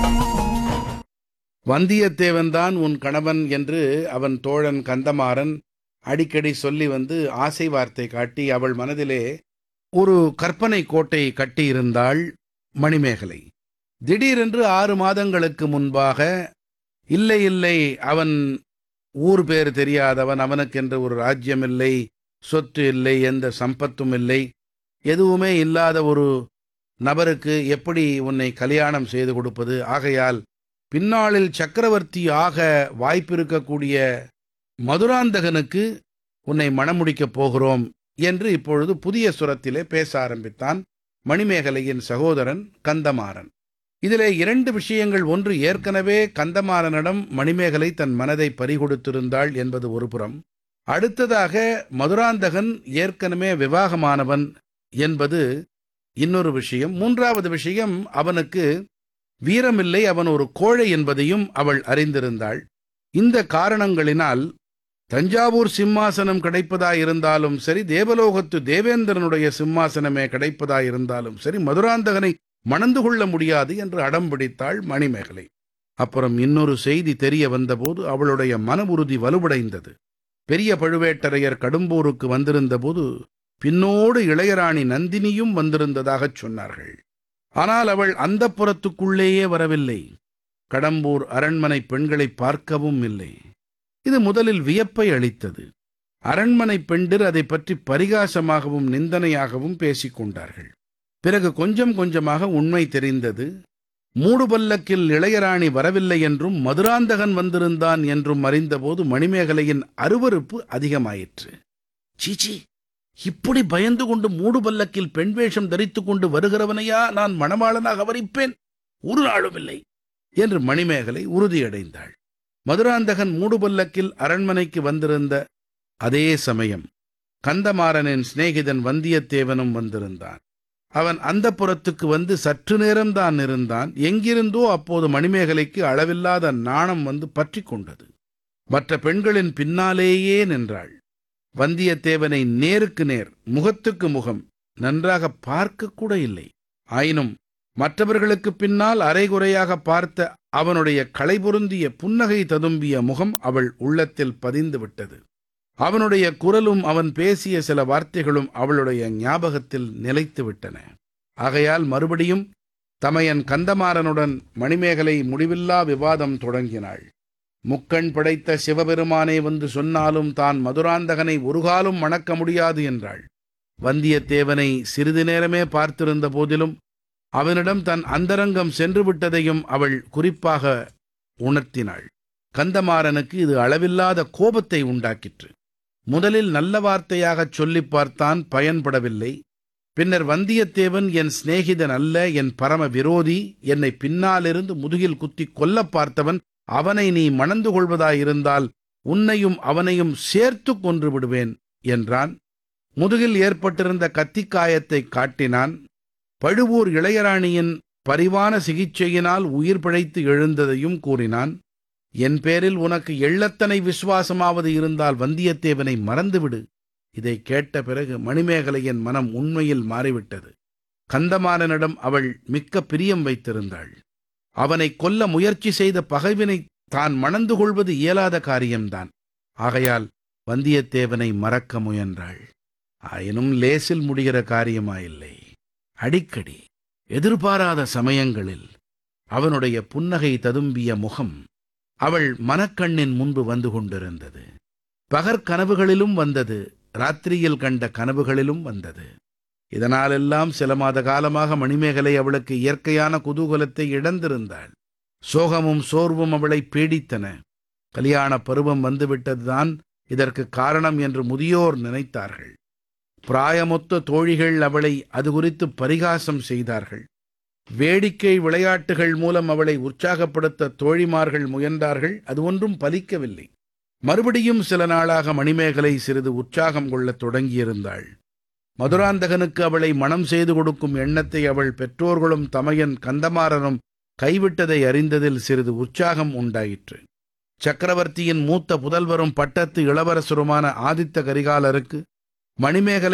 வந்தியத்தேவன்தான் உன் கணவன் என்று அவன் தோழன் கந்தமாறன் அடிக்கடி சொல்லி வந்து ஆசை வார்த்தை காட்டி அவள் மனதிலே ஒரு கற்பனை கோட்டை கட்டியிருந்தாள் மணிமேகலை திடீரென்று ஆறு மாதங்களுக்கு முன்பாக இல்லை இல்லை அவன் ஊர் பேர் தெரியாதவன் அவனுக்கென்று ஒரு ராஜ்யம் இல்லை சொத்து இல்லை எந்த சம்பத்தும் இல்லை எதுவுமே இல்லாத ஒரு நபருக்கு எப்படி உன்னை கல்யாணம் செய்து கொடுப்பது ஆகையால் பின்னாளில் சக்கரவர்த்தி ஆக வாய்ப்பிருக்கக்கூடிய மதுராந்தகனுக்கு உன்னை மணமுடிக்கப் போகிறோம் என்று இப்பொழுது புதிய சுரத்திலே பேச ஆரம்பித்தான் மணிமேகலையின் சகோதரன் கந்தமாறன் இதிலே இரண்டு விஷயங்கள் ஒன்று ஏற்கனவே கந்தமாறனிடம் மணிமேகலை தன் மனதை பறிகொடுத்திருந்தாள் என்பது ஒரு புறம் அடுத்ததாக மதுராந்தகன் ஏற்கனவே விவாகமானவன் என்பது இன்னொரு விஷயம் மூன்றாவது விஷயம் அவனுக்கு வீரமில்லை அவன் ஒரு கோழை என்பதையும் அவள் அறிந்திருந்தாள் இந்த காரணங்களினால் தஞ்சாவூர் சிம்மாசனம் கிடைப்பதாயிருந்தாலும் சரி தேவலோகத்து தேவேந்திரனுடைய சிம்மாசனமே கிடைப்பதாயிருந்தாலும் சரி மதுராந்தகனை மணந்து கொள்ள முடியாது என்று அடம் பிடித்தாள் மணிமேகலை அப்புறம் இன்னொரு செய்தி தெரிய வந்தபோது அவளுடைய மன உறுதி வலுவடைந்தது பெரிய பழுவேட்டரையர் கடும்பூருக்கு வந்திருந்தபோது பின்னோடு இளையராணி நந்தினியும் வந்திருந்ததாகச் சொன்னார்கள் ஆனால் அவள் அந்த புறத்துக்குள்ளேயே வரவில்லை கடம்பூர் அரண்மனை பெண்களை பார்க்கவும் இல்லை இது முதலில் வியப்பை அளித்தது அரண்மனை பெண்டிர் அதை பற்றி பரிகாசமாகவும் நிந்தனையாகவும் பேசிக் கொண்டார்கள் பிறகு கொஞ்சம் கொஞ்சமாக உண்மை தெரிந்தது மூடுபல்லக்கில் இளையராணி வரவில்லை என்றும் மதுராந்தகன் வந்திருந்தான் என்றும் அறிந்தபோது மணிமேகலையின் அருவருப்பு அதிகமாயிற்று சீச்சி இப்படி பயந்து கொண்டு மூடுபல்லக்கில் பெண் வேஷம் தரித்துக் கொண்டு வருகிறவனையா நான் மணவாளனாக வரிப்பேன் ஒரு நாளும் இல்லை என்று மணிமேகலை உறுதியடைந்தாள் மதுராந்தகன் மூடுபல்லக்கில் அரண்மனைக்கு வந்திருந்த அதே சமயம் கந்தமாறனின் சிநேகிதன் வந்தியத்தேவனும் வந்திருந்தான் அவன் அந்த புறத்துக்கு வந்து சற்று நேரம்தான் இருந்தான் எங்கிருந்தோ அப்போது மணிமேகலைக்கு அளவில்லாத நாணம் வந்து பற்றி கொண்டது மற்ற பெண்களின் பின்னாலேயே நின்றாள் வந்தியத்தேவனை நேருக்கு நேர் முகத்துக்கு முகம் நன்றாக பார்க்க கூட இல்லை ஆயினும் மற்றவர்களுக்கு பின்னால் அரைகுறையாக பார்த்த அவனுடைய களைபொருந்திய புன்னகை ததும்பிய முகம் அவள் உள்ளத்தில் பதிந்து விட்டது அவனுடைய குரலும் அவன் பேசிய சில வார்த்தைகளும் அவளுடைய ஞாபகத்தில் நிலைத்து விட்டன ஆகையால் மறுபடியும் தமையன் கந்தமாறனுடன் மணிமேகலை முடிவில்லா விவாதம் தொடங்கினாள் முக்கண் படைத்த சிவபெருமானே வந்து சொன்னாலும் தான் மதுராந்தகனை ஒருகாலும் மணக்க முடியாது என்றாள் வந்தியத்தேவனை சிறிது நேரமே பார்த்திருந்த போதிலும் அவனிடம் தன் அந்தரங்கம் சென்று விட்டதையும் அவள் குறிப்பாக உணர்த்தினாள் கந்தமாறனுக்கு இது அளவில்லாத கோபத்தை உண்டாக்கிற்று முதலில் நல்ல வார்த்தையாகச் சொல்லிப் பார்த்தான் பயன்படவில்லை பின்னர் வந்தியத்தேவன் என் சிநேகிதன் அல்ல என் பரம விரோதி என்னை பின்னாலிருந்து முதுகில் குத்திக் கொல்லப் பார்த்தவன் அவனை நீ மணந்து கொள்வதாயிருந்தால் உன்னையும் அவனையும் சேர்த்து கொன்று விடுவேன் என்றான் முதுகில் ஏற்பட்டிருந்த கத்திக்காயத்தை காட்டினான் பழுவூர் இளையராணியின் பரிவான சிகிச்சையினால் உயிர் பிழைத்து எழுந்ததையும் கூறினான் என் பேரில் உனக்கு எள்ளத்தனை விசுவாசமாவது இருந்தால் வந்தியத்தேவனை மறந்துவிடு இதை கேட்ட பிறகு மணிமேகலையின் மனம் உண்மையில் மாறிவிட்டது கந்தமாறனிடம் அவள் மிக்க பிரியம் வைத்திருந்தாள் அவனை கொல்ல முயற்சி செய்த பகைவினை தான் மணந்து கொள்வது இயலாத காரியம்தான் ஆகையால் வந்தியத்தேவனை மறக்க முயன்றாள் ஆயினும் லேசில் முடிகிற காரியமாயில்லை அடிக்கடி எதிர்பாராத சமயங்களில் அவனுடைய புன்னகை ததும்பிய முகம் அவள் மனக்கண்ணின் முன்பு வந்து கொண்டிருந்தது பகற்கனவுகளிலும் வந்தது ராத்திரியில் கண்ட கனவுகளிலும் வந்தது இதனாலெல்லாம் சில மாத காலமாக மணிமேகலை அவளுக்கு இயற்கையான குதூகலத்தை இழந்திருந்தாள் சோகமும் சோர்வும் அவளை பீடித்தன கல்யாண பருவம் வந்துவிட்டதுதான் இதற்கு காரணம் என்று முதியோர் நினைத்தார்கள் பிராயமொத்த தோழிகள் அவளை அது குறித்து பரிகாசம் செய்தார்கள் வேடிக்கை விளையாட்டுகள் மூலம் அவளை உற்சாகப்படுத்த தோழிமார்கள் முயன்றார்கள் அது ஒன்றும் பலிக்கவில்லை மறுபடியும் சில நாளாக மணிமேகலை சிறிது உற்சாகம் கொள்ளத் தொடங்கியிருந்தாள் மதுராந்தகனுக்கு அவளை மணம் செய்து கொடுக்கும் எண்ணத்தை அவள் பெற்றோர்களும் தமையன் கந்தமாறனும் கைவிட்டதை அறிந்ததில் சிறிது உற்சாகம் உண்டாயிற்று சக்கரவர்த்தியின் மூத்த புதல்வரும் பட்டத்து இளவரசருமான ஆதித்த கரிகாலருக்கு மணிமேகலை